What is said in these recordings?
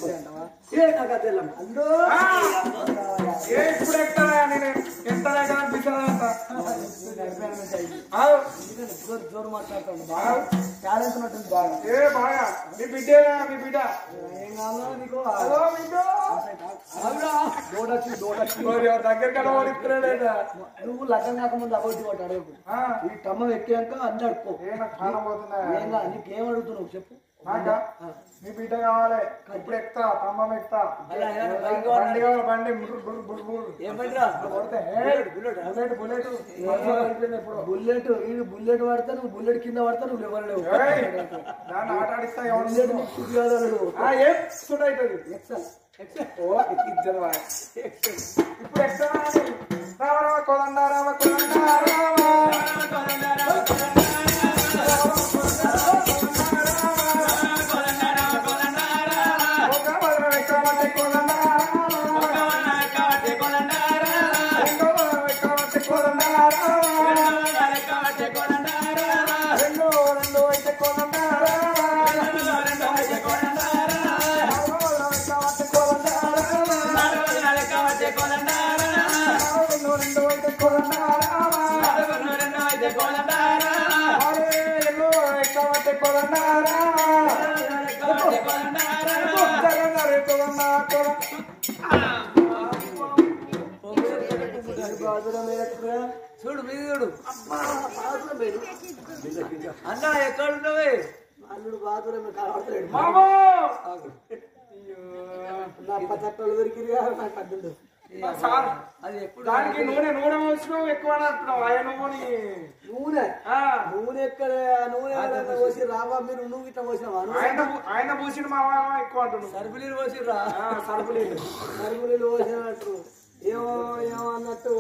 ఏ నాకు అది తెల్లమ్మ. అందు ఆ, ఏ ఇప్పుడు ఎక్కుతారా నేను ఎంత దగ్గర అనిపిస్తుందా అంత ఆగు. జోరు జోరు మాట్లాడుతాడు బాగా టాలెంట్ ఉన్నట్టుంది బాగా ఏ బాగా మీ బిడ్డేనా మీ బిడ్డ ఏం కావాలో నీకు హలో బిడ్డ డోడొచ్చి డోడొచ్చి మరి ఎవరి దగ్గరికి అలా ఓడిస్తున్నాడేదా నువ్వు లగ్గం కాకముందు అబద్ధం వాటి అడగకు ఈ టమ్మ ఎక్కాక అన్ని అడుకో ఏ నాకు ప్రాణం పోతుందా ఏం కాదు నీకేం అడుగుతున్నావు చెప్పు నాకా మీ బిడ్డ కావాలి ఇప్పుడు ఎక్కుతా తమ్మం ఎక్కుతా అలా ఏమైనా బైక్ బండి కావాలి బండి బుర్రు బుర్రు బుర్రు బుర్రు ఏం బండిరా? కొడితే ఏ, బుల్లెట్ బుల్లెట్ అయిపోయింది ఇప్పుడు బుల్లెట్ వీడు బుల్లెట్ పడితే నువ్వు బుల్లెట్ కింద పడతా నువ్వు ఎవరు ఏయ్, దాన్ని ఆట ఆడిస్తా ఎవరు బుల్లెట్ నీకు శుద్ధి కాదు అన్నాడు. ఆ, ఏం సుట్ అవుతుంది ఎక్సెల్ ఎక్సెల్ ఓ ఇద్దరు వాయ్. ఇప్పుడు ఎక్కడ రామ రామ కోదండ రామ కోదండ రామ ఒక వదన ఎక్కమంటే కోదండ రామ. రెండో వదన ఎక్కమంటే కోదండ రామ. రెండో రెండో అయితే కోదండ రామ. నాలుగో వదన ఎక్కమంటే కోదండ రామ. నాలుగో రెండో అయితే కోదండ రామ. ఆరే ఎన్నో ఎక్కమంటే కోదండ రామ. జగన్నాథ కోదండ కోదండ చూడు మీది చూడు అన్న ఎక్కడున్నావే అల్లుడు బాత్రూమ్ కనబడతాడు మామో నా పచ్చట్లు దొరికింది నాకు అడ్డు సార్ అది ఎప్పుడు దానికి నూనె నూనె పోసినావు ఎక్కువ అని అంటున్నావు ఆయన నువ్వుని నూనె ఆ, నూనె ఎక్కడ నూనె ఎవరైనా పోసి రావా మీరు నువ్వు ఇట్లా పోసినావా ఆయన పూ- ఆయన పూసిన మా మామ ఎక్కువ అంటున్నావు సరుపులీలు పోసిర్రా ఆ, సరుపు నీళ్ళు సరుపులీలు పోసినట్టు ఏమో ఏమో అన్నట్టు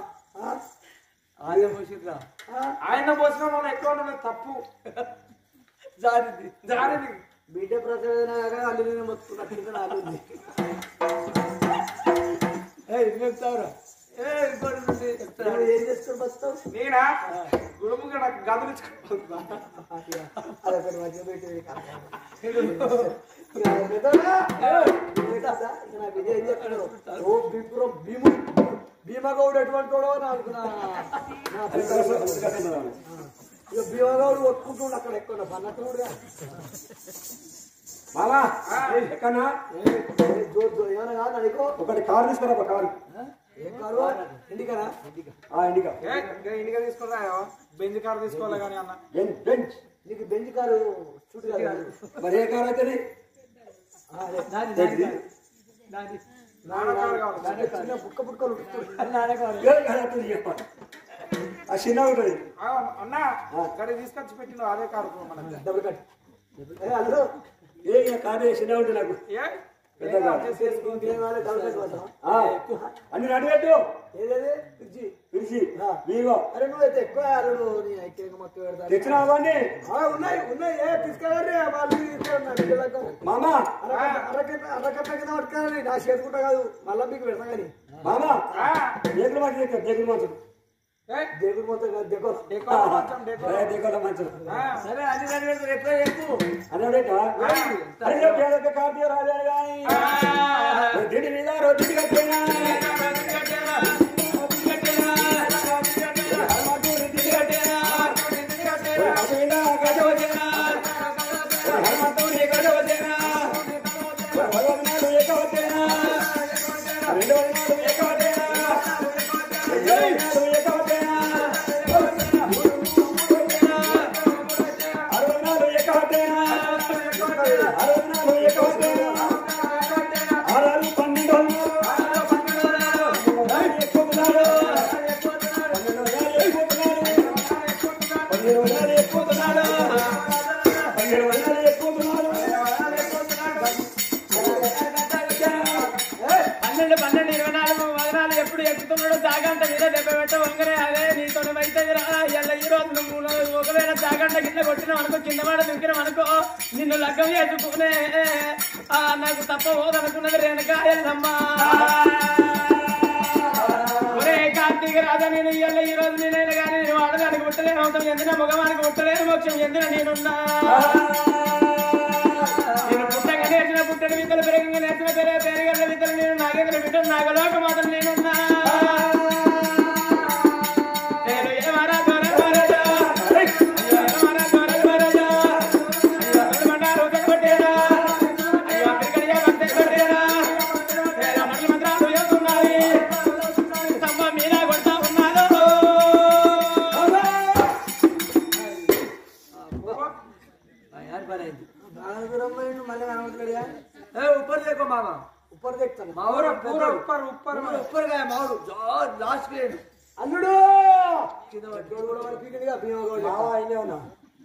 ఆయన పోసిర్రా ఆయన పోసిన వాళ్ళు ఎక్కువ అంటున్నావు తప్పు జారింది జారిది బిడ్డ ప్రసవేదన అల్లు నేను మొత్తుకున్నట్టు నాలుగు ఏ చెప్తావురా ఏ ఇంకోటి ఉంది చెప్తాను ఏం చేసుకొని బస్తావు నేనా గుడుము నాకు గదిలించుకుంటున్నా అదొకటి మధ్య పెట్టి భీము భీమగౌడ్ ఎటువంటి వాడో అని అనుకున్నా నా friend. ఇక భీమగౌడ్ కొట్టుకుంటుండు అక్కడ ఎక్కువ అన్నట్టు కూడా మామా ఎక్కన్నా ఏమైనా కాదు అడిగో ఒకటి కారు తీసుకురా ఒక కారు ఏం కాదు ఇంటికనా ఆ ఇండికా ఏ, ఇంకా ఇంటిగా తీసుకున్నా బెంజ్ కార్ తీసుకోవాలి కానీ అన్న బెంచ్ బెంచ్ నీకు బెంచ్ కారు చుట్టూ కాదు మరి ఏ కారు అయితే నాన్న కారు కావాలి చిన్న బుక్క బుక్కలు ఆ చిన్న ఉంటుంది ఆ, అన్న ఇక్కడ తీసుకొచ్చి పెట్టిన అదే కారు మనకి డబుల్ కట్ ఏ అల్లు ఏ ఇక కారు చిన్న ఉంటుంది నాకు ఏ పెద్దగా. ఇంకేమాలి డబుల్ కట్ పోతావా? ఆ, అన్ని నడిపెట్టు ఏదేది ఫ్రిడ్జి పిలిచి వీగో అరే నువ్వు అయితే ఎక్కువ అల్లుడు నీ ఐక్యంగా మొత్తం పెడతాను తెచ్చిన అవన్నీ ఆ, ఉన్నాయి ఉన్నాయి ఏ తీసుకెళ్ళండి వాళ్ళు తీసుకెళ్ళండి పిల్లలకు మామా అరకట్ట అరకట్ట కింద పట్టుకోవాలి నా చేసుకుంటా కాదు మళ్ళీ మీకు పెడతా కానీ మామా ఆ, దేకులు మంచి దగ్గర దేకులు మంచి ఏ, దేవుడు మొత్తం కాదు దగ్గర డెకో కొంచెం డెకో దేకుల మంచి ఆ, సరే అన్ని దాని ఎక్కువ చెప్పు అన్నాడేట అరే పేదక కార్తీయ రాజాను గాని రొద్దిటి మీద రొద్దిటి కట్టేనా హనుమంతుడు రొద్దిటి కట్టేనా అటు మీద గజ వచ్చేనా హనుమంతుడు ఏ గజ వచ్చేనా భగవన్నాడు ఏక వచ్చేనా రెండు వదనాడు ఏక వచ్చేనా రెండు వదనాడు ఏక వచ్చేనా అరవై ఏక వచ్చేనా అరవై నాలుగు ఏక వచ్చేనా ఆరు పన్నెండు ఎక్కువ పన్నెండు వందలు ఎక్కుతున్నాడు పన్నెండు వందలు ఎక్కుతున్నాడు పన్నెండు పన్నెండు ఇరవై నాలుగు వదనాలు ఎప్పుడు ఎక్కుతున్నాడో జాగంట మీద దెబ్బ పెట్ట వంగరే అదే నీతో అయితే ఎల్ల ఈ రోజు నువ్వు ఒకవేళ జాగంట కింద కొట్టిన అనుకో కింద మాట దుక్కిన అనుకో నిన్ను లగ్గం చేసుకునే ఆ నాకు తప్ప పోదనుకున్నది రేణుకా ఎల్లమ్మా ఒరే కార్తీక రాజా నేను ఇయ్యాల ఈ రోజు నేనైనా కానీ నేను ఆడదానికి పుట్టలేను అవతం ఎందిన మగవానికి పుట్టలేను మోక్షం ఎందిన నేనున్నా నేను పుట్టగా నేర్చిన పుట్ట ఎర్రని విత్తలు పెరగంగా నేర్చిన పేరే పేరుగల్ల విత్తలు నేను నాగేంద్ర బిడ్డ నాగలోక మాత్రం నేనున్నా నేను ఏమరా దొర దొరజా. అయ్యో ఏమరా దొర దొరజా. అయ్యో అక్కడమంటారు కొట్టేరా. అయ్యో అక్కడికడిగా వంతే కొట్టేరా. నేను మంత్రి మంత్రాలు చేస్తున్నాయి. స్తంభం మీద కొడతా ఉన్నాను. యార్ పని అయింది బాగా దూరం పోయిండు, మళ్ళీ కనబడతాడుగా. ఏ ఉప్పర్ దేకో మామ ఉప్పర్ దేక్తాను మా ఊరు పూర ఉప్పర్ ఉప్పర్ ఉప్పర్గా మా ఊరు లాస్ట్ లేడు అల్లుడు కింద పట్టుకోడు కూడా వాడు పీకిందిగా భీమా గౌడ్ లెక్క. బావా ఇన్నే ఉన్నా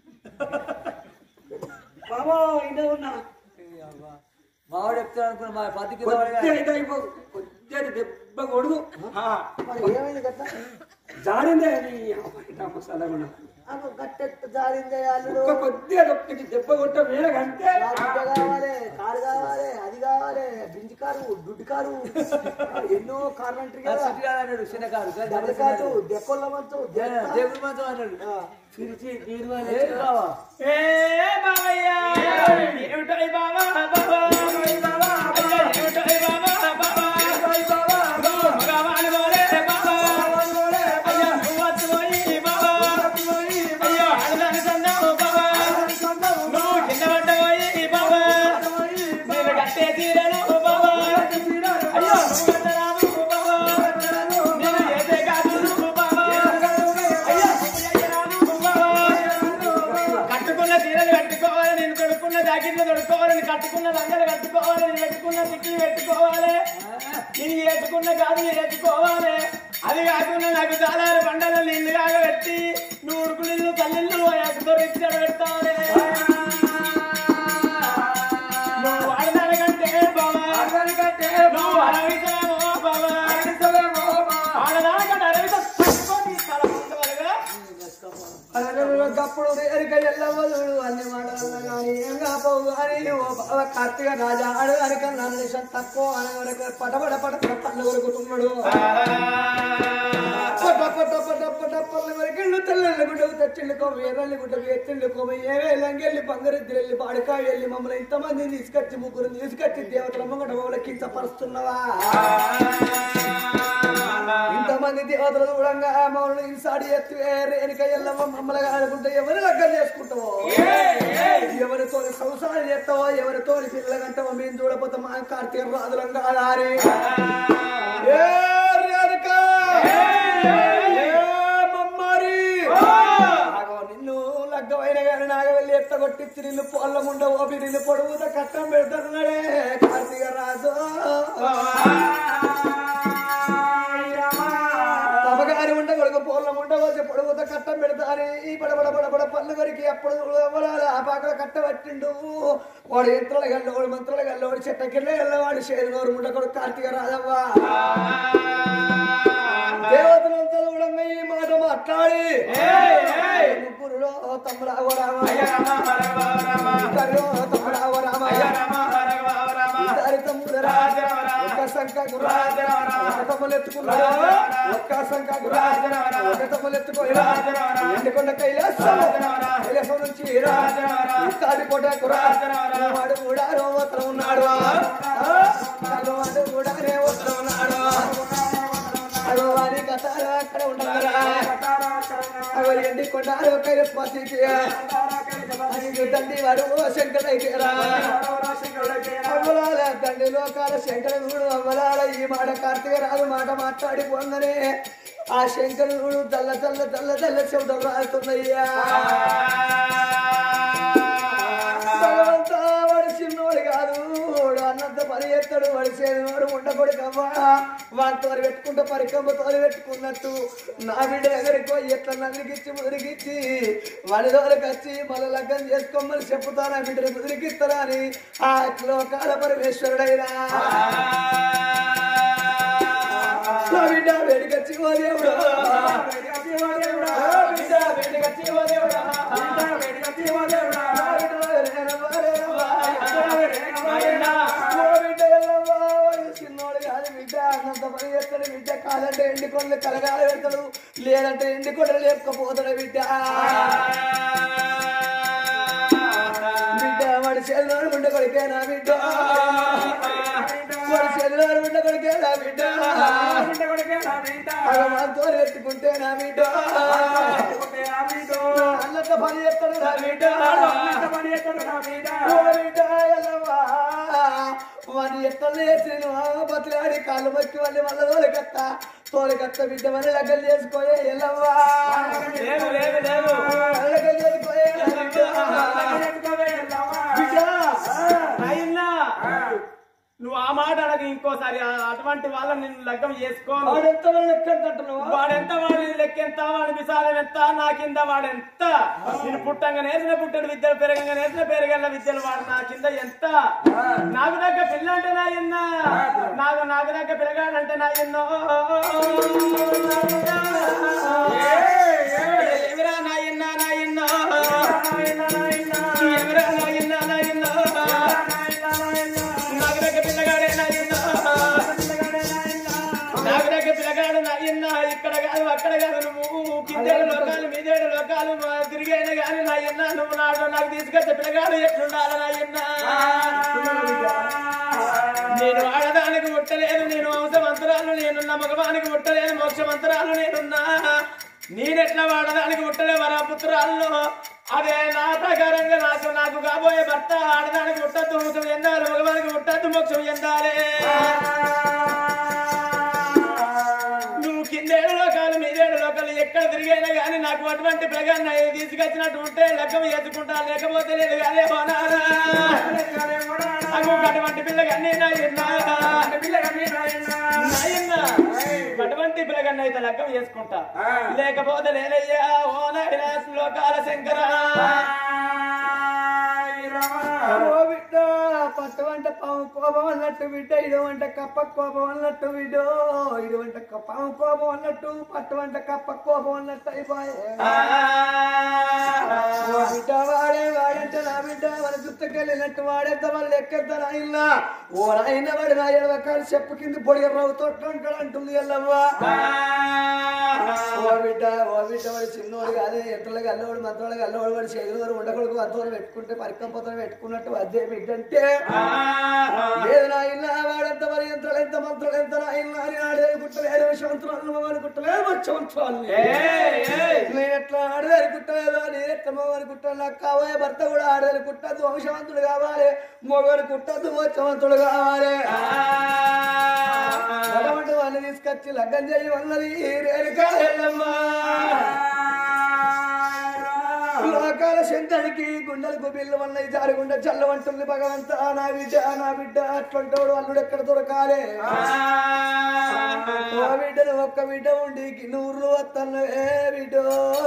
బాబా ఇంటే ఉన్నా మావాడు చెప్తాడు అనుకున్నా మా పత్తి కింద పడగా. కొద్దిగా అయితే అయిపో కొద్దిగా అయితే దెబ్బ కొడుదు మరి ఏమైంది గట్ట జారిందే నీ అమ్మాయి మసాలా కూడా అబ్బో గట్టెట్టు జారిందే అల్లుడు ఒక్క కొద్దిగా దొక్కింది దెబ్బ కొట్ట వేరే అంతే నా బిడ్డ కావాలి కారు కావాలి అది కావాలి బ్రింజ్ కారు దుడ్డు కారు ఎన్నో కార్లు అంటారు కదా అన్నాడు చిన్న కారు డబుల్ కారు దెక్కొల్ల మంచం దేవుడి మంచం అన్నాడు పిలిచి తీరు ఏ బావయ్య. ఏమిటోయ్ బావా, బావా. అయ్యో ఏమిటోయ్ బావా, బావా. మగవాడి పోలే బావా. అయ్యో నువ్వొచ్చు పోయి బావా. అయ్యో ఆడదాని సన్నావు బావా. నువ్వు కింద పడ్డ పోయి బావా. నేను కట్టే చీరలు బావా. అయ్యో నువ్వు కట్టరాదు బావా. నేను ఏదే కాదు బావా. అయ్యో నువ్వు ఎయ్యరాదు బావా. కట్టుకున్న చీరలు కట్టుకోవాలి నేను తొడుక్కున్న జాకెట్లు తొడుక్కోవాలి నేను కట్టుకున్న రంగలు కట్టుకోవాలి నేను పెట్టుకున్న తిక్కులు పెట్టుకోవాలి నేను ఏట్టుకున్న గాజులు ఏట్టుకోవాలి అది కాకుండా నాకు చాలా బండలు నీళ్లు కాగా పెట్టి నువ్వు ఉడుకు నీళ్ళు తల్లిళ్ళు ఎక్కుతో రిచ్చాడు పెట్టాలి నువ్వు ఆడదానికంటే బావా నువ్వు అరవిసలేమో బావా ఆడదానికంటే అరవిస పట్టుకొని తల ముందువరగా అప్పుడు ఎరిక ఎల్లవదు అన్ని మాటలు కానీ ఏం కాపోవు కానీ ఓ బావ కార్తీక రాజా ఆడు అనిక నన్ను తక్కువ అని వరకు పటపట పట పళ్ళు కొరుకుతున్నాడు పట పట పట పట పళ్ళు వరకు తెల్లెళ్ళ గుడ్డకు తెచ్చిళ్ళుకో వేరెళ్ళి గుడ్డకు ఎత్తిళ్ళుకో ఏవే లంగెళ్ళి బంగారెద్దులెళ్ళి పాడుకాయ వెళ్ళి మమ్మల్ని ఇంతమందిని తీసుకొచ్చి ముగ్గురు తీసుకొచ్చి దేవతల ముంగట మమ్మల్ని కించపరుస్తున్నావా ఇంతమంది దేవతలు చూడంగా మమ్మల్ని ఇన్సాడి ఎత్తు రేణుక ఎల్లమ్మ మమ్మల్ని ఆడుకుంటే ఎవరు లగ్గం చేసుకుంటావో ఎవరితో సంసారం చేస్తావో ఎవరితో పిల్లగంటావో మేము చూడపోతే మా కార్తీక రాజులంగా ఆడారి ఏ రేణుక! ఏ మమ్మారి! ఆగో నిన్ను లగ్గమైన గాని నాగవెల్లి ఎత్తగొట్టించి నిన్ను పొల్ల ముండ ఓపి నిన్ను పొడుగుత కట్టం పెడుతున్నాడే కార్తీక రాజు తమగారి ఉండ కొడుకు పూర్ణ ఉండ వచ్చి పొడుగుత కట్టం పెడతారు ఈ పడబడ పడబడ పళ్ళు కొరికి అప్పుడు ఎవరాలు ఆ పాకల కట్ట పట్టిండు వాడు యంత్రాలు గల్లోడు మంత్రాలు గల్లోడు చెట్ట కింద గల్లవాడు షేరు నోరు ముండ కొడుకు కార్తీక రాజవ్వ దేవతలంతా చూడంగా ఈ మాట మాట్లాడి ముగ్గురులో తమ్ముడావ రామ ఇద్దరిలో తమ్ముడావ రామ ఇద్దరి తమ్ముడు రాజ ఒక్క సంఖ్య గురాజ ఒక్క తమ్ములు ఎత్తుకున్నాడు ఒక్క సంఖ్య గురాజ ఒక్క తమ్ములు ఎత్తుకోరా ఎండుకొండ కైలాసం కైలాసం నుంచి రాజ ఇత్తాడి కోట గురాజ వాడు కూడా రోవతలు ఉన్నాడు వాడు కూడా రేవతలు ఉన్నాడు అగో వారి కథ అక్కడ ఉండరా అగో ఎండి కొండారు కైలస్పతికి తండ్రి వాడు శంకరైతేరా అవ్వలాల తండ్రి లోకాల శంకరుడు అవ్వలాల ఈ మాట కార్తీక రాదు మాట మాట్లాడి పొందనే ఆ శంకరుడు తల్ల తల్ల తల్ల తల్ల శబ్దం రాస్తున్నాయ్యా భగవంతా వాడు చిన్నోడు కాదు వాడు అన్నంత పని చేస్తాడు వాడు చేసినోడు ఉండకూడదు కవ్వా వాడితో పెట్టుకుంటే పరికమ్మతో పెట్టుకున్నట్టు నా బిడ్డ దగ్గరికి పోయి ఎట్లా నలిగిచ్చి ముదిరిగిచ్చి వాడి దగ్గరకు వచ్చి మళ్ళీ లగ్గం చేసుకోమని చెప్పుతా నా బిడ్డని ముదిరికిస్తారా అని ఆ లోకాల పరమేశ్వరుడైనా నా బిడ్డ వేడికొచ్చి ఓ దేవుడు బిడ్డ వేడికొచ్చి ఓ దేవుడా వేడికొచ్చి ఓ దేవుడా చిన్నోడు కాదు బిడ్డ అన్నంత పని చేస్తాడు బిడ్డ కాదంటే ఎండి కొండలు కలగాల పెడతాడు లేదంటే ఎండి కొండలు లేకపోతాడు బిడ్డ బిడ్డ వాడి చేతిలో ఉండ కొడుకే నా బిడ్డ వాడి చేతిలో ఉండ కొడుకే నా బిడ్డ అగమాంతో ఎత్తుకుంటే నా బిడ్డ అన్నతో పని చేస్తాడు నా బిడ్డ ఓ బిడ్డ ఎల్లవ్వా. వాడిని ఎట్లా చేసిన బతులాడి కాళ్ళు బట్టి వాళ్ళని వాళ్ళ తోలికత్త తోలికత్త బిడ్డ మన లగ్గలు చేసుకోయే ఎల్లవ్వా లేదు లేదు లేదు లగ్గలు చేసుకోయే నా బిడ్డ. బిడ్డ నాయనా నువ్వు ఆ మాట అడగ ఇంకోసారి ఆ- అటువంటి వాళ్ళని నేను లగ్గం చేసుకోను వాడెంత లెక్క అంటున్నావా వాడెంత వాడి లెక్క ఎంత వాడి విశాలం ఎంత నా కింద వాడెంత నేను పుట్టంగా నేసిన పుట్టడు విద్యలు పెరగంగా నేసిన పెరగల విద్యలు వాడు నా కింద ఎంత నాకు దగ్గర పిల్ల అంటే నా ఎన్న నాకు నాకు దగ్గర పిల్లగాడంటే నా ఎన్నో ఎవరా నా ఎన్న నా ఎన్నో ఎవరా నా ఎన్న నా ఎన్నో నాకు దగ్గర పిల్లగాడే నా ఎన్నో నాకు దగ్గర పిల్లగాడు నాయన్న ఇక్కడ కాదు అక్కడ కాదు నువ్వు కిందేడు లోకాలు మీదేడు లోకాలు మా- తిరిగైన గాని నాయన్న నువ్వు నాడు నాకు తీసుకొచ్చే పిల్లగాడు ఎట్లుండాలి నాయన్న నేను ఆడదానికి ముట్టలేదు నేను వంశమంతరాలు నేనున్న మగవానికి ముట్టలేదు మోక్షమంతరాలు నేనున్నా నేనెట్లా వాడదానికి ముట్టలే వరపుత్రాలను అదే నా ప్రకారంగా నాకు నాకు కాబోయే భర్త ఆడదానికి ముట్టద్దు మోక్షం ఎందాలి మగవానికి ముట్టద్దు మోక్షం ఎందాలే నువ్వు కిందేడు లోకాలు మీదేడు లోకాలు ఎక్కడ తిరిగైనా గానీ నాకు అటువంటి ప్రగాన్ని తీసుకొచ్చినట్టు ఉంటే లెక్కం ఎత్తుకుంటా లేకపోతే లేదు కానీ పోనారా నాకు అటువంటి పిల్లగాన్ని నాయన్నా నాయన్నా అటువంటి పిల్లగాన్ని అయితే లెక్కం చేసుకుంటా లేకపోతే లేదయ్యా ఓ నాయనా లోకాల శంకర ఓ బిడ్డ పట్టు వంట పాము కోపం అన్నట్టు బిడ్డ ఇడు వంట కప్ప కోపం అన్నట్టు బిడ్డ ఇడు వంట క- పాము కోపం అన్నట్టు పట్టు వంట కప్ప కోపం అన్నట్టు అయిపోయే ఓ బిడ్డ వాడే వాడంటే నా బిడ్డ మన గుర్తుకెళ్ళినట్టు వాడేద్ద వాళ్ళు లెక్కెద్ద నాయన ఓ నాయన వాడు నా ఎడవకాలు చెప్పు కింద పొడిగ రవ్వుతోట్లు ఉంటాడు అంటుంది ఎల్లవ్వ ఓ బిడ్డ ఓ బిడ్డ వాడు చిన్నోడు కాదు ఎట్లకి అల్లవాడు మంత్రాలకు అల్లవాడు వాడు చేతులు వారు ఉండకొడుకు అద్దోరు పెట్టుకుంటే పరికంపతను పెట్టుకున్నట్టు అదే బిడ్డ అంటే లేదు నాయన వాడంత మరి యంత్రాలు ఎంత మంత్రాలు ఎంత నాయన అని ఆడేది కుట్టలేదు విషవంతురాలు మగవాని కుట్టలేదు వచ్చవంతురాలు నేను ఎట్లా ఆడదాని కుట్టలేదు నేను ఎట్లా మగవాని కుట్టాలి నాకు కావాలి భర్త కూడా ఆడదాని కుట్టద్దు వంశవంతుడు కావాలి మగవాని కుట్టద్దు వచ్చవంతుడు కావాలి అటువంటి వాళ్ళని తీసుకొచ్చి లగ్గం చేయి వన్నది రేణుకా ఎల్లమ్మ. లోకాల శంకరికి గుండెలకు బిల్లు వల్ల జారుగుండ చల్లవంటుంది భగవంత నా బిడ్డ నా బిడ్డ అటువంటి వాడు అల్లుడు ఎక్కడ దొరకాలే ఓ బిడ్డను ఒక్క బిడ్డ ఉండి నూరు వత్తన్న ఏ బిడ్డ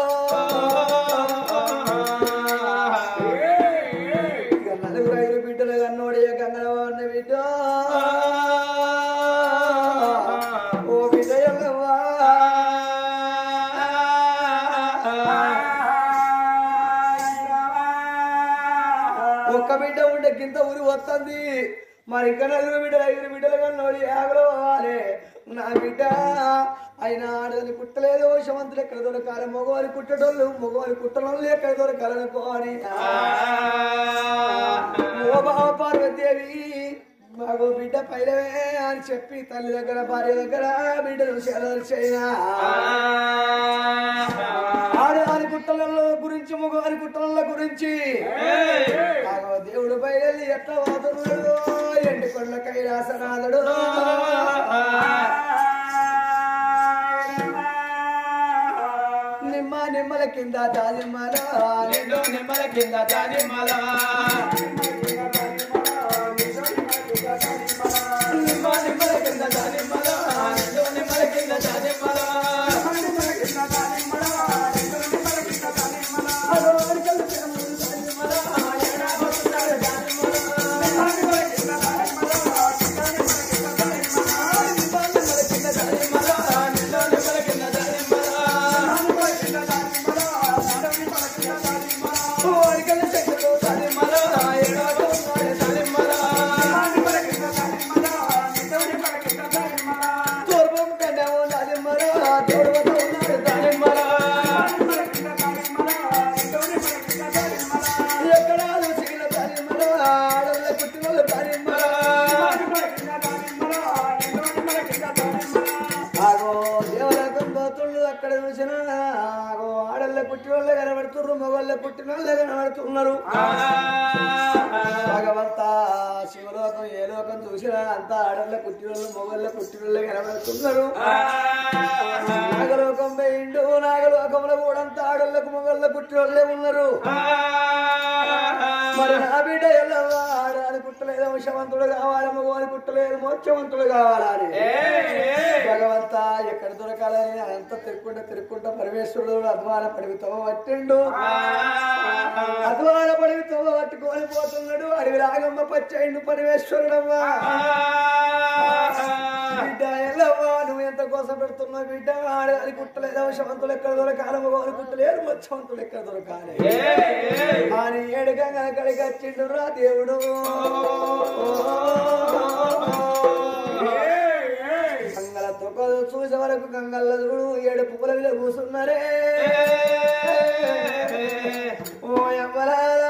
ఇక నలుగురు ఐదు బిడ్డలు కన్నోడి గంగనవాడిన బిడ్డ ఓ బిడ్డ ఎల్లవ్వా. ఒక్క బిడ్డ ఉండే కింద ఊరి వస్తుంది మరి ఇంకా నలుగురు బిడ్డలు ఐదుగురు బిడ్డలు కన్నోడి ఆగలో పోవాలి నా బిడ్డ ఆయన ఆడదని కుట్టలేదు శవంతులు ఎక్కడ దొరకాలి మగవారి కుట్టడోళ్ళు మగవారి కుట్టడోళ్ళు ఎక్కడ దొరకాలనుకోని ఓ బావ పార్వతీదేవి మాకు బిడ్డ పైలవే అని చెప్పి తల్లి దగ్గర భార్య దగ్గర బిడ్డను చేయనా ఆడవారి కుట్టల గురించి మగవారి కుట్టల గురించి ఆగో దేవుడు బయలు ఎట్లా పోతున్నాడు ఎండి కొండ కైలాసనాథుడు నిమ్మ నిమ్మల కింద దానిమ్మల నిండు నిమ్మల కింద దానిమ్మల నిమ్మ నిమ్మల కింద దానిమ్మల నిండు నిమ్మల కింద దానిమ్మల అదో అరికలు తినములు దానిమ్మల ఏడా పడుతున్నాడు దానిమ్మల నిమ్మ నిమ్మల కింద దానిమ్మల నిమ్మ నిమ్మల కింద దానిమ్మల నిండు నిమ్మల కింద దానిమ్మల ఓ అరికలు చెట్లు దానిమ్మల ఏడా మొగోళ్ళ పుట్టిన వాళ్ళే కనబడుతున్నారు భగవంత శివలోకం ఏ లోకం చూసినా అంతా ఆడళ్ళ పుట్టినోళ్ళు మొగళ్ళ పుట్టినోళ్ళే కనబడుతున్నారు నాగలోకం పోయిండు నాగలోకంలో కూడా అంతా ఆడళ్ళకు మొగళ్ళ పుట్టినోళ్ళే ఉన్నారు మరి నా బిడ్డ ఎల్లవా ఆడాలి పుట్టలేదు వంశవంతుడు కావాలి మగవాని పుట్టలేదు మోక్షవంతుడు కావాలని భగవంత ఎక్కడ దొరకాలని అంత తిరుక్కుంటా తిరుక్కుంటా పరమేశ్వరుడు అధ్వాన పడివితో పట్టిండు అధ్వాన పడివితో పట్టుకొని పోతున్నాడు అడవి రాగమ్మ పచ్చయిండు పరమేశ్వరుడమ్మా బిడ్డ ఎల్లవ్వా నువ్వు ఎంత కోసం పెడుతున్నావు బిడ్డ ఆడగాలి కుట్టలేదు వంశవంతులు ఎక్కడ దొరకాలి మగవాని కుట్టలేదు మోక్షవంతుడు ఎక్కడ దొరకాలి అని ఏడుగంగా అక్కడికి వచ్చిండు రా దేవుడు గంగల తొక్కలు చూసే వరకు గంగల్ల చూడు ఏడు పువ్వుల మీద కూసున్నారే ఓ ఎవ్వరారా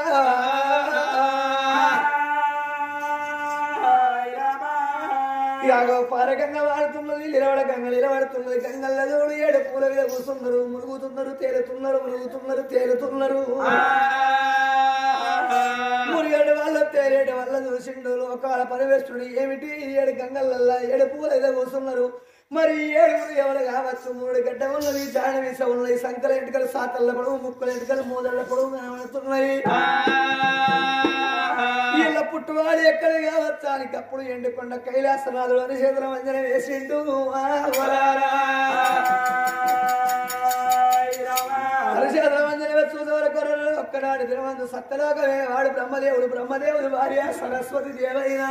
ఇలాగో పారగంగా వాడుతున్నది నిలబడ గంగ నిలబడుతున్నది గంగల్ల చూడు ఏడు పూల మీద కూసున్నారు మురుగుతున్నారు తేలుతున్నారు మురుగుతున్నారు తేలుతున్నారు మురిగడు వల్ల తేలేడు వల్ల చూసిండు లోకాల పరివేష్టుడు ఏమిటి ఈ ఏడు గంగలల్లా ఏడు పూల మీద కూసున్నారు మరి ఈ ఏడుగురు ఎవరు కావచ్చు మూడు గడ్డ ఉన్నది జాడ వీస ఉన్నది సంకల ఎంటికలు సాతల్ల పొడవు ముక్కల ఎంటికలు మూదళ్ళ పొడవు కనబడుతున్నాయి వీళ్ళ పుట్టువాడు ఎక్కడ కావచ్చు అని అప్పుడు ఎండుకొండ కైలాసనాథుడు అని చేతుల మంజన వేసిండు ఆ వరారా. హరిచేతుల మంజన వేసి చూసే వరకు ఒక్కనాడు దినవంతు సత్యలోకమే వాడు బ్రహ్మదేవుడు బ్రహ్మదేవుడు భార్య సరస్వతి దేవైనా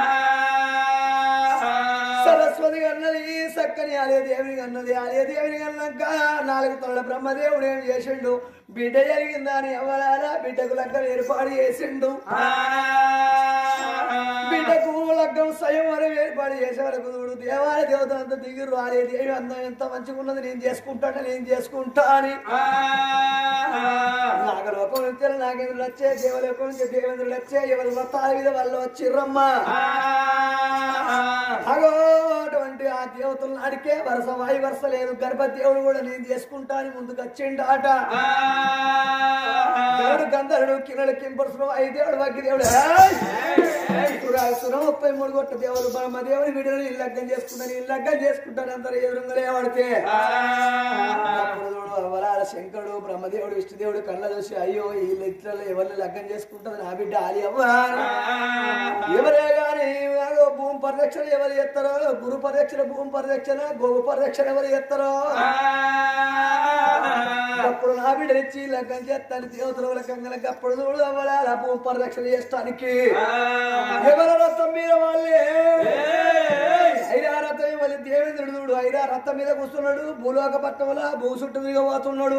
సరస్వతి అన్నది సక్కని ఆలయ దేవుని అన్నది ఆలయ దేవుని అన్నాక నాలుగు తొలల బ్రహ్మదేవుడు ఏం చేసిండు బిడ్డ జరిగిందని ఎవరారా బిడ్డకు లగ్గం ఏర్పాటు చేసిండు బిడ్డకు లగ్గం స్వయంవరం ఏర్పాటు చేసే వరకు చూడు దేవాలయ దేవత అంత దిగురు ఆలయ దేవి అందం ఎంత మంచిగా ఉన్నది నేను చేసుకుంటాను నేను చేసుకుంటా అని నాగలోకం నుంచి నాగేంద్రుడు వచ్చే దేవలోకం నుంచి దేవేంద్రుడు వచ్చే ఎవరు వ్రతాల మీద వాళ్ళు వచ్చిర్రమ్మా అగో అటువంటి ఆ దేవతలను అడికే వరుస వాయి వరుస లేదు గర్భదేవుడు కూడా నేను చేసుకుంటా అని ముందుకు వచ్చిండు ఆట గరుడు గంధర్వుడు కిన్నడు కింపరుసుడు ఐదేవుడు వగ్గిదేవుడు సురం ముప్పై మూడు కొట్ట దేవుడు బ్రహ్మదేవుని వీడిని ఇల్లు లగ్గం చేసుకుంటాను ఇల్లు లగ్గం చేసుకుంటాను అందరూ ఎదురుగా లేవడితే అప్పుడు చూడు అవలాల శంకరుడు బ్రహ్మదేవుడు విష్ణుదేవుడు కళ్ళ చూసి అయ్యో ఈ ఇట్లలో ఎవరిని లగ్గం చేసుకుంటుంది నా బిడ్డ ఆలి అవ్వ ఎవరే గాని అగో భూమి పరిరక్షణ ఎవరు చేస్తారో గురు పరిరక్షణ భూమి పరిరక్షణ గోవు పరిరక్షణ ఎవరు చేస్తారో అప్పుడు నా బిడ్డనిచ్చి లగ్గం చేస్తాను దేవతల లగ్గంగా అప్పుడు చూడు అవ్వలాల భూమి పరిరక్షణ చేస్తానికి ఎవరి రథం మీద వాళ్ళే ఐరా రథం ఇవ్వాలి దేవేంద్రుడు చూడు ఐరా రథం మీద కూర్చున్నాడు భూలోక పట్టణంలో భూ చుట్టూ తిరగబోతున్నాడు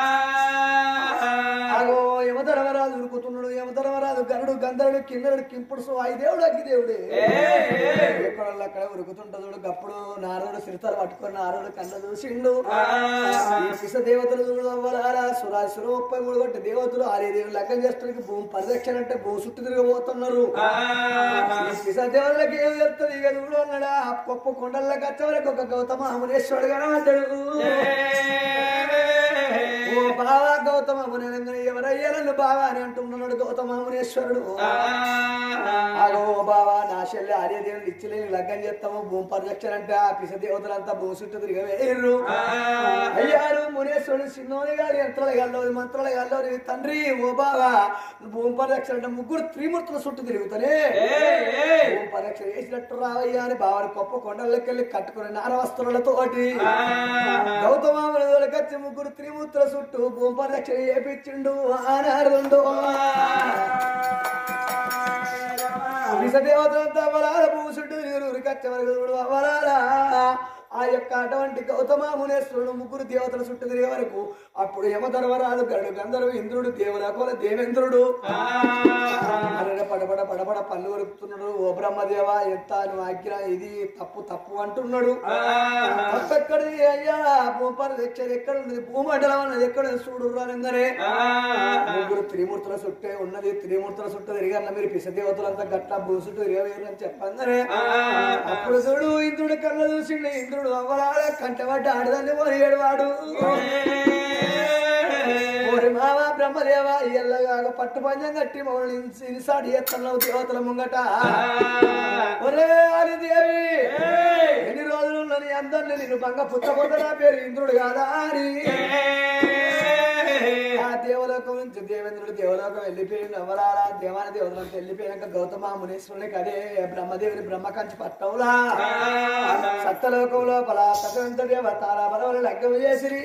అగో యమధర్మరాజు ఉరుకుతున్నాడు యమధర్మరాజు గరుడు గంధర్వుడు కిన్నరుడు కింపుడు ఐదేవుడు అగ్గిదేవుడే ఎక్కడ అక్కడ ఉరుకుతుంటదుడు గప్పుడు నారదుడు సిరితలు పట్టుకొని నారదుడు కళ్ళ చూసిండు ఈ పిస దేవతలు చూడు అవ్వలారా సురాసురు ముప్పై మూడు కొట్టి దేవతలు ఆలయ దేవుడు లగ్గం చేస్తానికి భూమి పరిరక్షణ అంటే భూ చుట్టూ తిరగబోతున్నారు ఈ పిస దేవతలకు ఏం చెప్తుంది ఇక చూడు అన్నాడా ఆ గొప్ప కొండల్లోకి వచ్చేవరకు ఒక గౌతమ అమునేశ్వరుడు కనబడ్డాడు ఓ బావా గౌతమ మునరంగని ఎవరయ్యా నన్ను బావా అని అంటున్నాడు గౌతమ మునేశ్వరుడు అగో బావా నా చెల్లి ఆర్యదేవుని ఇచ్చలేని లగ్గం చేస్తాము భూమి పరిరక్షణ అంటే ఆ పిస దేవతలంతా భూమి చుట్టూ తిరగవేరు అయ్యారు మునేశ్వరుడు సిన్నోని గారి యంత్రాలు గల్లోని మంత్రాలు గల్లోని తండ్రి ఓ బావా భూమి పరిరక్షణ అంటే ముగ్గురు త్రిమూర్తుల చుట్టూ తిరుగుతానే భూమి పరిరక్షణ చేసినట్టు రావయ్యా అని బావాని గొప్ప కొండలకి వెళ్ళి కట్టుకుని నారవస్త్రులతోటి గౌతమాముని దొరకచ్చి ముగ్గురు త్రిమూర్తుల చుట్టూ భూమి పరిరక్షణ చేపించిండు ఆనారుండు విషదేవతంతా అవలాల భూసుడు ఊరికచ్చ వరకు చూడు అవలాలా ఆ యొక్క అటువంటి గౌతమ మునేశ్వరుడు ముగ్గురు దేవతల చుట్టూ తిరిగే వరకు అప్పుడు యమధర్మరాజు గరుడు గంధర్వ ఇంద్రుడు దేవరాకుల దేవేంద్రుడు అరే పడబడ పడబడ పళ్ళు కొరుకుతున్నాడు ఓ బ్రహ్మదేవ ఎంత నువ్వు ఆజ్ఞ ఇది తప్పు తప్పు అంటున్నాడు తప్పెక్కడిది అయ్యా భూపరిరక్షణ ఎక్కడ ఉన్నది భూమండలం అన్నది ఎక్కడ ఉంది చూడు రానంగానే ముగ్గురు త్రిమూర్తుల చుట్టే ఉన్నది త్రిమూర్తుల చుట్టూ తిరిగన్న మీరు పిస దేవతలంతా గట్ల భూ చుట్టూ తిరగవేరు అని చెప్పంగానే అప్పుడు చూడు ఇంద్రుడు కళ్ళ చూసిండు ఇంద్రుడు అవ్వలాడ కంటబడ్డ ఆడదాన్ని పోయేడు వాడు ఓ ఓరి మామ బ్రహ్మదేవ ఎల్లగా పట్టు పంజం కట్టి మమ్మల్ని ఇన్స్- ఇన్సాడి ఎత్తన్నావు దేవతల ముంగట ఒరే ఆదిదేవి ఎన్ని రోజులు ఉన్నది అందరిని నిన్ను బంగ పుచ్చబోత నా పేరు ఇంద్రుడు కాదా అని ఆ దేవలోకం నుంచి దేవేంద్రుడు దేవలోకం వెళ్ళిపోయి నవలారా దేవాన దేవతలకు వెళ్ళిపోయాక గౌతమ మునీశ్వరునికి అదే బ్రహ్మదేవుని బ్రహ్మకంచి పట్టవులా సత్తలోకం లోపల సతంత దేవతార బలవల లగ్గం చేసి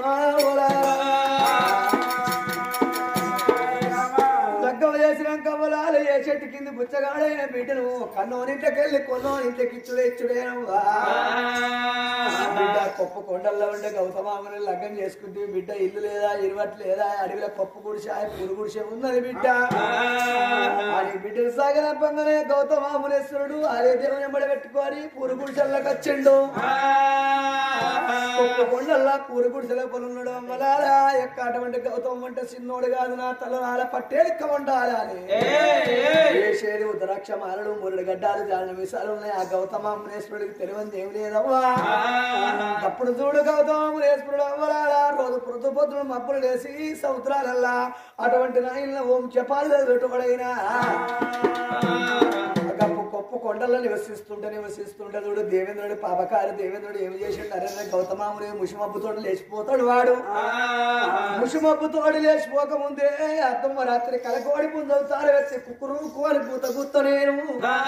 లగ్గం చేసినాక పొలాలు ఏ చెట్టు కింద బుచ్చగాడైన బిడ్డను కన్నోనింటికెళ్ళి కొన్నోనింటికి ఇచ్చుడే ఇచ్చుడేనవ్వా బిడ్డ పప్పు కొండల్లో ఉండే గౌతమాముని లగ్గం చేసుకుంటే బిడ్డ ఇల్లు లేదా ఇరువట్ లేదా అడవిలో పప్పు గుడిసె పురు గుడిసె ఉన్నది బిడ్డ అని బిడ్డలు సాగనప్పంగానే గౌతమామునేశ్వరుడు ఆలయ దేవుని ఎంబడి పెట్టుకొని పూరు గుడిసెల్లోకి వచ్చిండు పప్పు కొండల్లా పూరు గుడిసెలో పొలున్నాడు అమ్మలారా ఎక్క అటువంటి గౌతమం అంటే చిన్నోడు కాదు నా తల నాల పట్టేలిక్క ఉండాలి అని వేసేది ఉత్తరాక్ష మాలలు మురడు గడ్డాలు జాలిన విషయాలు ఉన్నాయి ఆ గౌతమ మునేశ్వరుడికి తెలియంది ఏం లేదవ్వా అప్పుడు చూడు గౌతమ మునేశ్వరుడు అవ్వలారా రోజు పొద్దు పొద్దున మబ్బులు లేసి సముద్రాలల్లా అటువంటి నాయన ఓం చెప్పాలి పెట్టుబడైనా గప్పు కొప్పు కొండల్లో నివసిస్తుంటే నివసిస్తుంటే చూడు దేవేంద్రుడు పాపకారి దేవేంద్రుడు ఏమి చేసిండు అరే గౌతమాముని ముషిమబ్బుతోడు లేచిపోతాడు వాడు ముషిమబ్బుతోడు లేచిపోక ముందే అర్థమ్మ రాత్రి కలకోడి పుందవుతారు వచ్చి కుక్కురు కోరి పూత గుత్త నేను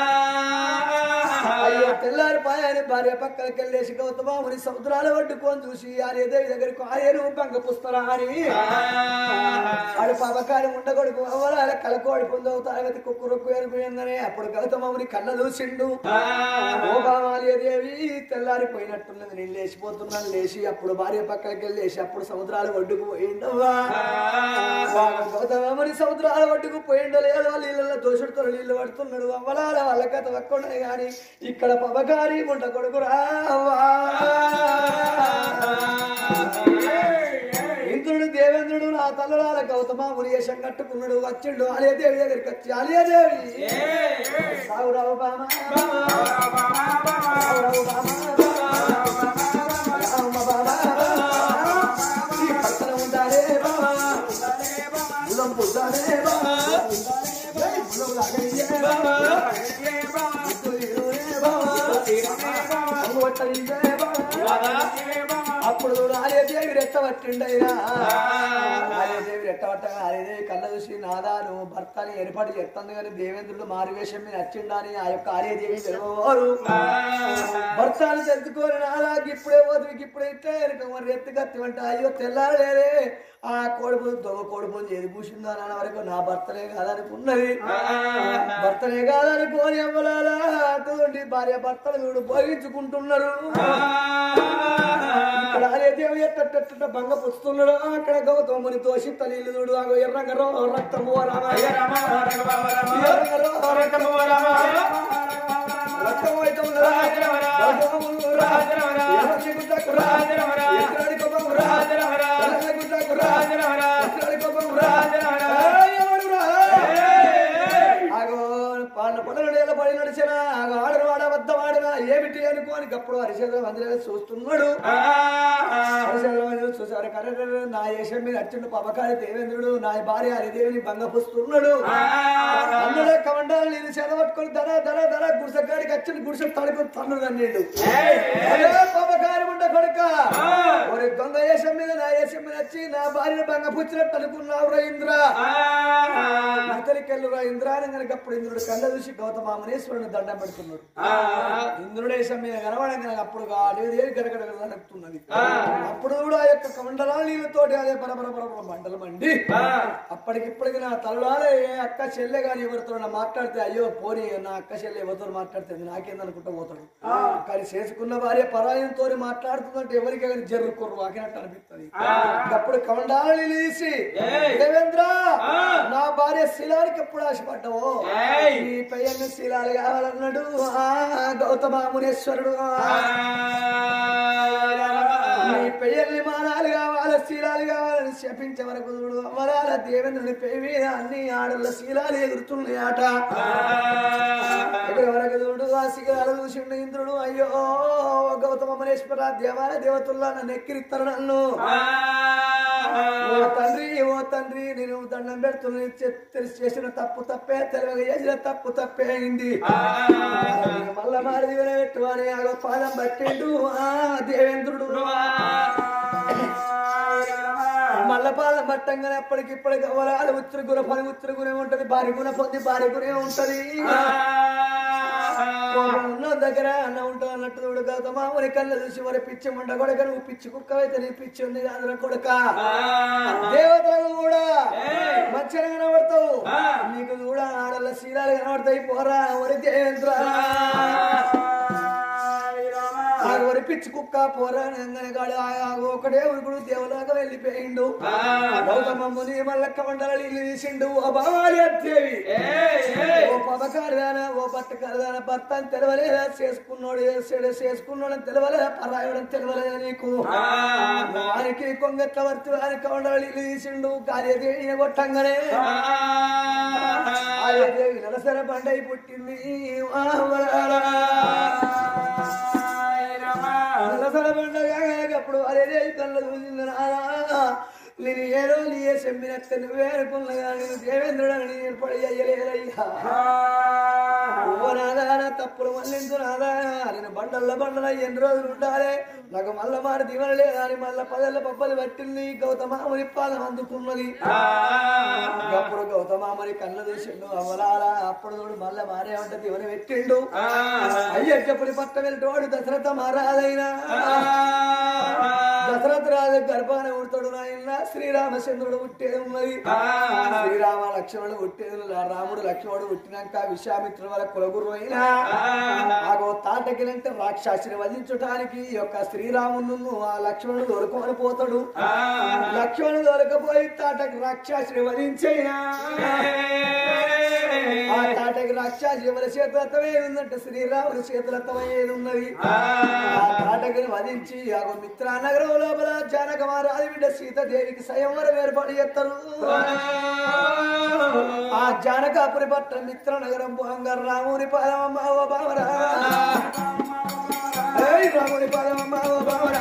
అయ్యో తెల్లారి పాయని భార్య పక్కలకి వెళ్ళేసి గౌతమాముని సముద్రాలు పట్టుకొని చూసి ఆర్యదేవి దగ్గరికి ఆర్యను పంగ పుస్తరా అని ఆడు పాపకారి ఉండగొడుకు అవ్వాల కలకోడి పొందవుతాయి కుక్కురుక్కు ఎరిపోయిందనే అప్పుడు గౌతమముని కళ్ళ చూసిండు దేవి తెల్లారిపోయినట్టున్నది నేను లేచిపోతున్నాను లేచి అప్పుడు భార్య పక్కకి వెళ్ళేసి అప్పుడు సముద్రాలు ఒడ్డుకు పోయిండవ్వా గౌతమముని సముద్రాల ఒడ్డుకు పోయిండో లేదో నీళ్ళలో దోషుడితో నీళ్లు పడుతున్నాడు అవ్వలాల వాళ్ళ కథ వక్కుండదు గాని ఇక్కడ పవకారి ముంట కొడుకు రావా ఇంద్రుడు దేవేంద్రుడు నా తల్లులాల గౌతమ మునియేశం కట్టుకున్నాడు వచ్చిండు ఆలయదేవి దగ్గరికి వచ్చి ఆలయదేవి సావురావు బామ సావురావు బామ రామ బామ ఈ పక్కన ఉండాలే బామ ములం పుట్టాలే బామ ములం లాగలిగే బామ ముద్దులు ఇరువే బామ అమ్ము పట్టలిందే బామ అప్పుడు ఆలయదేవి రెట్టబట్టిండయ్యా ఆలయదేవి రెట్టబట్టగా ఆలయదేవి కళ్ళ చూసి నాదాను భర్తని ఏర్పాటు చేస్తుంది కానీ దేవేంద్రుడు మారువేషం మీద వచ్చిండని ఆ యొక్క ఆలయదేవి తెలియవారు భర్తను తెలుసుకోని నాదాకి ఇప్పుడే పోతుంది ఇప్పుడే ఇట్లా ఎరుక మరి ఎత్తు కత్తి అంటే అయ్యో తెల్లారలేదే ఆ కోడిపు దొంగ కోడిపు ఏది పూసిందో అన్న వరకు నా భర్తనే కాదనుకున్నది భర్తనే కాదనుకోని అమ్మలాలా అటువంటి భార్య భర్తలు చూడు భోగించుకుంటున్నారు ఇక్కడ ఆలయదేవి ఎట్ట భంగ పుస్తున్నాడు అక్కడ గౌతముని తోసి తల్లి చూడు అగో ఎర్రంగరో రక్తము రామ ఎర్రంగరో రక్తము రక్తము అయితే ఉన్నదా? గౌతములు రా. ఎర్రని గుడ్డకు రా. ఎర్రని కొమ్మకు రా. ఎర్రని గుడ్డకు రా. ఎర్రని కొమ్మకు రా. ఏయ్, ఎవడు రా? ఆగో పాల పొడలు నేల పడి నడిచిన ఆగో ఆడరు వాడ వద్ద వాడిన ఏమిటి అనుకోని గప్పుడు హరిచంద్ర మందిరాలు చూస్తున్నాడు హరిచంద్ర మందిరం చూసారు కరెక్ట్ నా యశం మీద అర్చుడు పవకారి దేవేంద్రుడు నా భార్య హరిదేవిని భంగపుస్తున్నాడు అందులో కమండాలు నేను చెదపట్టుకొని ధర ధర ధర గుడిసెగాడికి వచ్చి గుడిసె తడుకొని తన్ను కన్నీడు అదే పవకారి ఉండ కొడుక ఒరే దొంగ యశం మీద నా యశం మీద వచ్చి నా భార్యను భంగపుచ్చినట్టు అనుకున్నావు రా ఇంద్ర ఇతరికెళ్ళు రా ఇంద్రానంగనికి అప్పుడు ఇంద్రుడు కళ్ళ చూసి గౌతమామనేశ్వరుని దండం పెడుతున్నాడు ఇంద్రుడేశం మీద కనబడంగా అప్పుడు దేవి గడగడ నడుపుతున్నది అప్పుడు కూడా ఆ యొక్క మండలాల నీళ్ళతోటి అదే పరపర పరపర మండలం అండి అప్పటికిప్పటికి నా తలలాలే ఏ అక్క చెల్లె గాని ఎవరితో నా మాట్లాడితే అయ్యో పోనీ నా అక్క చెల్లె ఎవరితో మాట్లాడితే నాకేందనుకుంటా పోతాడు కానీ చేసుకున్న భార్య పరాయంతో మాట్లాడుతుందంటే ఎవరికి కానీ జర్రుకోరు వాకినట్టు అనిపిస్తుంది అప్పుడు కమండాలని తీసి దేవేంద్ర నా భార్య శిలానికి ఎప్పుడు ఆశపడ్డావో ఈ పయ్యన్న శిలాలు కావాలన్నాడు ఆ గౌతమ మునేశ్వరుడు నీ పెయ్యల్ని మానాలు కావాలి శీలాలు కావాలని శపించే వరకు చూడు అమరాల దేవేంద్రుని పెయ్యి మీద అన్ని ఆడల శీలాలు ఎగురుతున్నాయి ఆట ఎగురు వరకు చూడు ఆ శిఖరాలు చూసిండు ఇంద్రుడు అయ్యో గౌతమ మనేశ్వర దేవాల దేవతల్లా నన్ను ఎక్కిరిస్తారు నన్ను ఓ తండ్రి ఓ తండ్రి నేను దండం పెడుతున్నా చె- తెలిసి చేసిన తప్పు తప్పే తెలియక చేసిన తప్పు తప్పే అయింది మళ్ళా మారి పెట్టు అని ఆగో పాదం పట్టిండు ఆ దేవేంద్రుడు మళ్ళా పాదం పట్టంగానే అప్పటికిప్పటికి అవరాలు ఉత్తర గుణ పది ఉత్తర గుణే ఉంటది భారీ గుణ పొంది భారీ గుణే ఉంటది ఉన్న దగ్గర అన్న ఉంటా అన్నట్టు చూడు కాదు మామూలు కళ్ళు చూసి మరి పిచ్చి మంట కొడక నువ్వు పిచ్చి కుక్క అయితే నీ పిచ్చి ఉంది కాదురా కొడక దేవతలు కూడా మంచిగా కనబడతావు నీకు కూడా ఆడల శీలాలు కనబడతాయి పోరా వరి దేవేంద్ర ఆ వరి పిచ్చి కుక్క పోరా అనగానే గాడు ఆ- ఆ ఒకడే ఉరుకుడు దేవులాగా వెళ్ళిపోయిండు గౌతమమ్ముని మల్లక్క మండలి ఇల్లు తీసిండు ఓ బావాలి దేవి ఓ పదకారుదాన ఓ పట్టకారుదాన భర్త అని తెలవలేదా చేసుకున్నాడు చేసాడు చేసుకున్నాడని తెలవలేదా పరాయుడని తెలవలేదా నీకు వారికి కొంగట్ల వర్తి వారికి కొండలు ఇల్లు తీసిండు కార్యదేవి కొట్టంగానే కార్యదేవి నలసర బండై పుట్టింది ఆ వరాలా. నలసర బండగా అప్పుడు అరే కళ్ళు చూసింది నానా నేను ఏదో నీ సెమ్మినట్టు నువ్వే అనుకున్నగా నేను దేవేంద్రుడు అని ఏర్పడి అయ్యలేదయ్యా ఓ నాదా నా తప్పులు మళ్ళించు నాదా నేను బండల్ల బండల ఎన్ని రోజులు ఉండాలి నాకు మళ్ళా మారి దివనలే అని మళ్ళా పదల్ల పప్పలు పట్టింది గౌతమాముని పాదం అందుకున్నది అప్పుడు గౌతమాముని కళ్ళు చూసిండు అవలాలా అప్పుడు చూడు మళ్ళా మారే ఉంట దివన పెట్టిండు అయ్యప్పటి పట్ట వెళ్ళటోడు దశరథ మహారాజైనా దశరథ రాజు గర్భాన ఉడతాడు నాయన శ్రీరామచంద్రుడు పుట్టేది ఉన్నది శ్రీరామ లక్ష్మణుడు పుట్టేది రాముడు లక్ష్మణుడు పుట్టినాక విశ్వామిత్రుడు వల్ల కులగురు అయినా ఆగో తాటకిలంటే రాక్షసిని వధించటానికి ఈ యొక్క శ్రీరామును ఆ లక్ష్మణుడు దొరకమని పోతాడు లక్ష్మణుడు దొరకపోయి తాటకి రాక్షసిని వధించైనా ఆ తాటకి రాక్షసి ఎవరి చేతులతమే ఉందంటే శ్రీరాముని చేతులతమయ్యేది ఉన్నది ఆ తాటకిని వధించి ఆగో మిత్ర నగరం లోపల జానక మహారాజు బిడ్డ సీతాదేవికి స్వయంవరం ఏర్పాటు చేస్తారు ఆ జానకాపురి పట్ల మిత్ర నగరం పోంగా రాముని పాదమ్మ ఓ బావరా ఏయ్ రాముని పాదమ్మ ఓ బావరా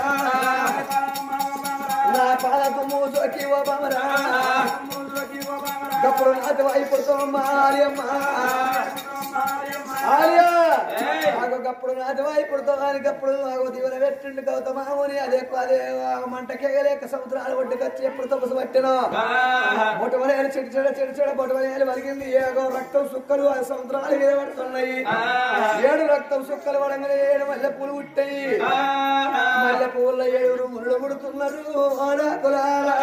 నా పాదకు మూజోకి ఓ బావరా కప్పుడు నాటి వైపుతోమ్మ ఆర్యమ్మ ఆర్య ఆగప్పుడు నాటి వైపుడుతో ఆయనకప్పుడు ఆగో దీవెన పెట్టిండు గౌతమాముని అదే అదే మంటకేగలేక సముద్రాలు ఒడ్డుకొచ్చి ఎప్పుడు తపసు పట్టిన బొటవలేలు చెడు చెడ చెడు చెడ బొటవలేలు వలిగింది ఏగో రక్తం సుక్కలు ఆ సముద్రాలు మీద పడుతున్నాయి ఏడు రక్తం సుక్కలు పడంగానే ఏడు మల్లె పూలు పుట్టాయి మల్లె పూల ఏడుగురు ముళ్ళు ముడుతున్నారు ఆడాకులారా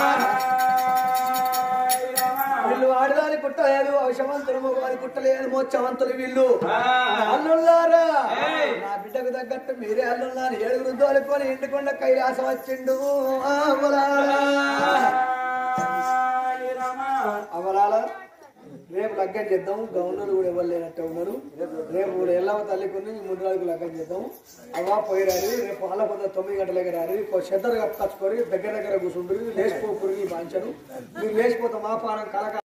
వీళ్ళు ఆడదాని కుట్టలేదు అవశవంతులు మగవారి కుట్టలేదు మోచ్చవంతులు వీళ్ళు అల్లుల్లారా నా బిడ్డకు తగ్గట్టు మీరే అల్లుల్లారు ఏడుగురు దోలుకొని ఇంటికొండ కైలాసం వచ్చిండు అవలాలా అవలాలా రేపు లగ్గం చేద్దాం గవర్నర్ కూడా ఎవరు లేనట్టే ఉన్నారు రేపు కూడా ఎల్లవ తల్లి కొన్ని మూడు రోజులకు లగ్గం చేద్దాం అవ్వ పోయిరారు రేపు వాళ్ళ పొద్దు తొమ్మిది గంటలకి రారు చెద్దరు కప్పుకొచ్చుకొని దగ్గర దగ్గర కూర్చుంటారు లేచిపో పురిగి బాంచను మీరు లేచిపోతే మా పానం కలక